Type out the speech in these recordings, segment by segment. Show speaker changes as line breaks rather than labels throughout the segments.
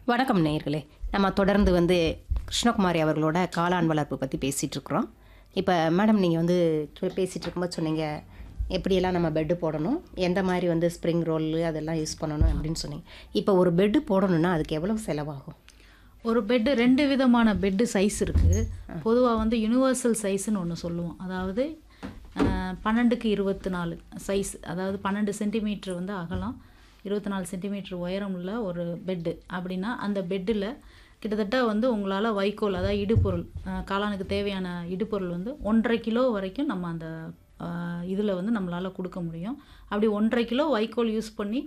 வணக்கம் நேயர்களே நம்ம தொடர்ந்து வந்து கிருஷ்ணகுமாரி அவர்களோட காளான் வளர்ப்பு பற்றி பேசிகிட்டு இருக்கிறோம் இப்போ மேடம் நீங்கள் வந்து சொ- பேசிட்டு இருக்கும்போது சொன்னீங்க எப்படியெல்லாம் நம்ம பெட்டு போடணும் எந்த மாதிரி வந்து ஸ்ப்ரிங் ரோல் அதெல்லாம் யூஸ் பண்ணணும் அப்படின்னு சொன்னீங்க இப்போ ஒரு பெட்டு போடணும்னா அதுக்கு எவ்வளோ செலவாகும்
ஒரு பெட்டு ரெண்டு விதமான பெட்டு சைஸ் இருக்குது பொதுவாக வந்து யுனிவர்சல் சைஸ்னு ஒன்று சொல்லுவோம் அதாவது அஹ், பன்னெண்டுக்கு இருபத்தி நாலு சைஸ் அதாவது பன்னெண்டு சென்டிமீட்டர் வந்து அகலம் இருபத்தி நாலு சென்டிமீட்டர் உயரம் உள்ள ஒரு பெட்டு அப்படின்னா அந்த பெட்டில் கிட்டத்தட்ட வந்து உங்களால் வைக்கோல் அதாவது இடுபொருள் அஹ், காளானுக்கு தேவையான இடுபொருள் வந்து ஒன்றரை கிலோ வரைக்கும் நம்ம அந்த இதில் வந்து நம்மளால் கொடுக்க முடியும் அப்படி ஒன்றரை கிலோ வைக்கோல் யூஸ் பண்ணி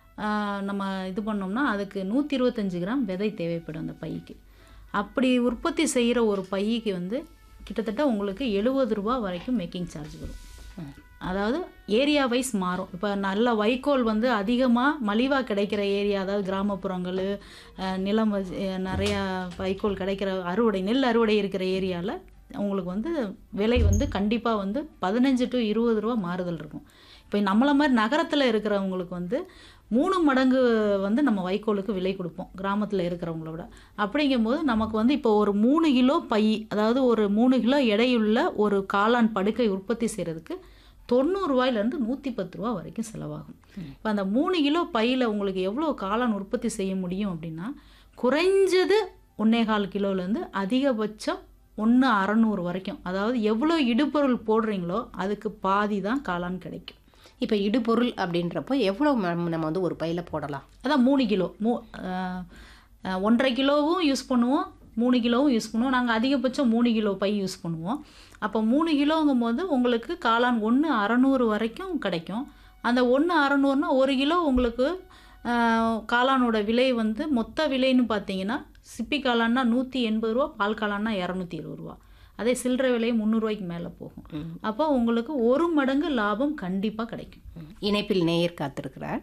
ஆஹ் நம்ம இது பண்ணோம்னா அதுக்கு நூற்றி இருபத்தஞ்சி கிராம் விதை தேவைப்படும் அந்த பைக்கு அப்படி உற்பத்தி செய்கிற ஒரு பைக்கு வந்து கிட்டத்தட்ட உங்களுக்கு எழுபது ரூபா வரைக்கும் மேக்கிங் சார்ஜ் வரும் அதாவது ஏரியா வைஸ் மாறும் இப்போ நல்ல வைக்கோல் வந்து அதிகமாக மலிவாக கிடைக்கிற ஏரியா அதாவது கிராமப்புறங்கள் அஹ் நிலம் வச்சு- அஹ் நிறையா வைக்கோல் கிடைக்கிற அறுவடை நெல் அறுவடை இருக்கிற ஏரியாவில் உங்களுக்கு வந்து விலை வந்து கண்டிப்பாக வந்து பதினஞ்சு டு இருபது ரூபா மாறுதல் இருக்கும் இப்போ நம்மளை மாதிரி நகரத்தில் இருக்கிறவங்களுக்கு வந்து மூணு மடங்கு வந்து நம்ம வைக்கோலுக்கு விலை கொடுப்போம் கிராமத்தில் இருக்கிறவங்கள விட அப்படிங்கும்போது நமக்கு வந்து இப்போ ஒரு மூணு கிலோ பை அதாவது ஒரு மூணு கிலோ எடையுள்ள ஒரு காளான் படுக்கை உற்பத்தி செய்கிறதுக்கு தொண்ணூறுரூவாயிலேருந்து நூற்றி பத்து ரூபா வரைக்கும் செலவாகும் இப்போ அந்த மூணு கிலோ பையில் உங்களுக்கு எவ்வளோ காளான் உற்பத்தி செய்ய முடியும் அப்படின்னா குறைஞ்சது ஒன்றே கால் கிலோலேருந்து அதிகபட்சம் ஒன்று அறநூறு வரைக்கும் அதாவது எவ்வளோ இடுபொருள் போடுறீங்களோ அதுக்கு பாதி தான் காளான் கிடைக்கும்
இப்போ இடுபொருள் அப்படின்றப்போ எவ்வளோ நம்ம நம்ம வந்து ஒரு பையில் போடலாம்
அதான் மூணு கிலோ மூ அஹ், அஹ், ஒன்றரை கிலோவும் யூஸ் பண்ணுவோம் மூணு கிலோவும் யூஸ் பண்ணுவோம் நாங்கள் அதிகபட்சம் மூணு கிலோ பை யூஸ் பண்ணுவோம் அப்போ மூணு கிலோங்கும் போது உங்களுக்கு காளான் ஒன்று அறநூறு வரைக்கும் கிடைக்கும் அந்த ஒன்று அறநூறுனா ஒரு கிலோ உங்களுக்கு அஹ், காளானோட விலை வந்து மொத்த விலைன்னு பார்த்தீங்கன்னா சிப்பி காளான்னா நூற்றி எண்பது ரூபா பால் காளான்னா இரநூத்தி இருபது ரூபா அதே சில்லறை விலை முந்நூறுரூவாய்க்கு மேலே போகும் அப்போ உங்களுக்கு ஒரு மடங்கு லாபம் கண்டிப்பாக கிடைக்கும்
இணைப்பில் நேயர் காத்திருக்கிறார்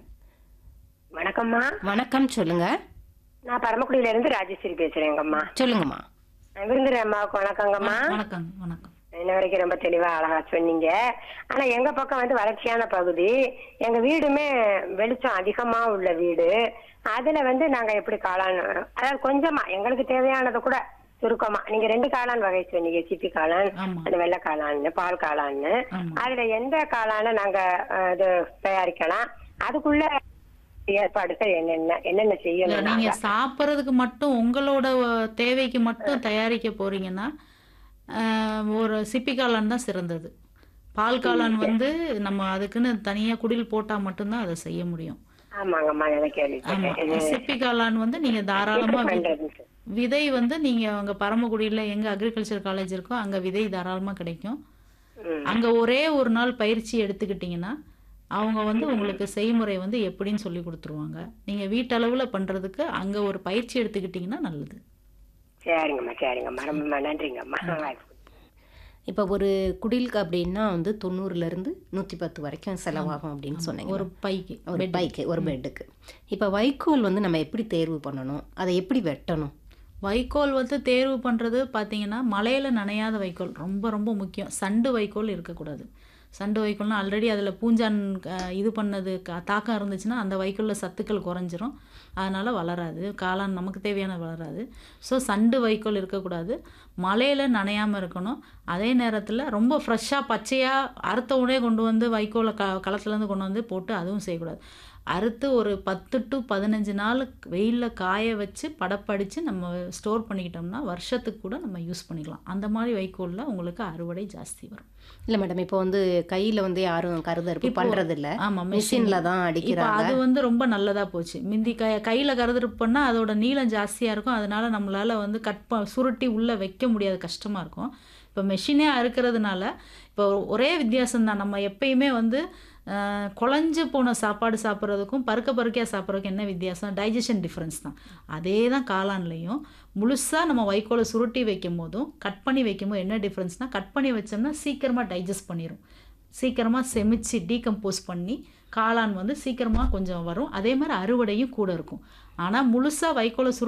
வணக்கம்மா
வணக்கம் சொல்லுங்க
நான் பரமக்குடியில இருந்து ராஜேஸ்வரி பேசுறேங்கம்மா
சொல்லுங்கம்மா
விருந்துற அம்மாவுக்கு வணக்கங்கம்மா
வணக்கம் வணக்கம்
இன்ன வரைக்கும் ரொம்ப தெளிவா அழகா சொன்னீங்க ஆனா எங்க பக்கம் வந்து வறட்சியான பகுதி எங்க வீடுமே வெளிச்சம் அதிகமா உள்ள வீடு அதுல வந்து நாங்க எப்படி காளான் அதாவது கொஞ்சமா எங்களுக்கு தேவையானதை கூட சுருக்கமா நீங்க ரெண்டு காளான் வகை சொன்னீங்க சிப்பி காளான்
ஆமா.
அந்த வெள்ளை காளான்னு பால் காளான்னு
ஆமா.
அதுல எந்த காளான நாங்க அஹ், இது தயாரிக்கலாம் அதுக்குள்ள ஏற்பாடுகள் என்னென்ன என்னென்ன
இல்ல,
செய்யணும்
நீங்க
நாங்க?
சாப்பிட்றதுக்கு மட்டும் உங்களோட அஹ், தேவைக்கு மட்டும் தயாரிக்க போறீங்கன்னா அஹ், ஒரு சிப்பி காளான் தான் சிறந்தது பால் காளான் வந்து நம்ம அதுக்குன்னு தனியா குடில் போட்டா மட்டும்தான் அதை செய்ய முடியும்
ஆமாங்கம்மா எனக்கு
ஆமா
கேள்விப்பட்டேன்
சிப்பி காளான் வந்து நீங்க தாராளமா வி-
பண்றதுன்னு
விதை வந்து நீங்க அங்க பரமக்குடியில எங்க அக்ரிகல்ச்சர் காலேஜ் இருக்கோ அங்க விதை தாராளமா கிடைக்கும்
ம்.
அங்க ஒரே ஒரு நாள் பயிற்சி எடுத்துக்கிட்டிங்கன்னா அவங்க வந்து உங்களுக்கு செய்முறை வந்து எப்படின்னு சொல்லி கொடுத்துருவாங்க நீங்க வீட்டளவுல பண்றதுக்கு அங்க ஒரு பயிற்சி எடுத்துக்கிட்டிங்கன்னா நல்லது
சரிங்கம்மா சரிங்கம்மா ரொம்ப நன்றிங்கம்மா வாய்ப்பு
இப்போ ஒரு குடிலுக்கு அப்படின்னா வந்து தொண்ணூறுலேருந்து நூற்றி பத்து வரைக்கும் செலவாகும் அப்படின்னு சொன்னீங்க
ஒரு பைக்கு
ஒரு பைக்கு ஒரு பெட்டுக்கு இப்போ வைக்கோல் வந்து நம்ம எப்படி தேர்வு பண்ணணும் அதை எப்படி வெட்டணும்
வைக்கோல் வந்து தேர்வு பண்ணுறது பார்த்தீங்கன்னா மழையில் நனையாத வைக்கோல் ரொம்ப ரொம்ப முக்கியம் சண்டு வைக்கோல் இருக்கக்கூடாது சண்டு வைக்கோல்னா ஆல்ரெடி அதில் பூஞ்சான் அஹ், இது பண்ணது க- தாக்கம் இருந்துச்சுன்னா அந்த வைக்கோலில் சத்துக்கள் குறைஞ்சிரும் அதனால் வளராது காளான் நமக்கு தேவையான வளராது ஸோ சண்டு வைக்கோல் இருக்கக்கூடாது மழையில் நனையாமல் இருக்கணும் அதே நேரத்தில் ரொம்ப ஃப்ரெஷ்ஷாக பச்சையாக அறுத்த உடனே கொண்டு வந்து வைக்கோலை க களத்துலேருந்து கொண்டு வந்து போட்டு அதுவும் செய்யக்கூடாது அறுத்து ஒரு பத்து டு பதினஞ்சு நாள் வெயிலில் காய வச்சு படப்படித்து நம்ம ஸ்டோர் பண்ணிக்கிட்டோம்னா வருஷத்துக்கு கூட நம்ம யூஸ் பண்ணிக்கலாம் அந்த மாதிரி வைக்கோலில் உங்களுக்கு அறுவடை ஜாஸ்தி வரும்
இல்லை மேடம் இப்போ வந்து கையில் வந்து யாரும் கருதறுப்பு
இப்போ-
பண்ணுறதில்ல
ஆமா
மிஷினில் தான்
இப்போ
அடிக்கிறாங்க
அது வந்து ரொம்ப நல்லதா போச்சு மிந்தி க கையில் கருதுருப்பு பண்ணால் அதோட நீளம் ஜாஸ்தியாக இருக்கும் அதனால நம்மளால வந்து கட் ப சுருட்டி உள்ளே வைக்க முடியாது கஷ்டமாக இருக்கும் இப்போ மெஷினே அறுக்கிறதுனால இப்போ ஒரே வித்தியாசம் தான் நம்ம எப்பயுமே வந்து அஹ், குழஞ்சு போன சாப்பாடு சாப்பிட்றதுக்கும் பருக்க பருக்கையாக சாப்பிட்றதுக்கும் என்ன வித்தியாசம் டைஜஷன் டிஃப்ரென்ஸ் தான் அதே தான் காளான்லையும் முழுசாக நம்ம வைக்கோலை சுருட்டி வைக்கும் போதும் கட் பண்ணி வைக்கும் போது என்ன டிஃப்ரென்ஸ்னால் கட் பண்ணி வச்சோம்னா சீக்கிரமாக டைஜஸ்ட் பண்ணிடும் சீக்கிரமாக செமிச்சு டீகம்போஸ் பண்ணி காளான் வந்து சீக்கிரமாக கொஞ்சம் வரும் அதே மாதிரி அறுவடையும் கூட இருக்கும் ஆனால் முழுசாக வைக்கோலை சுருட்டி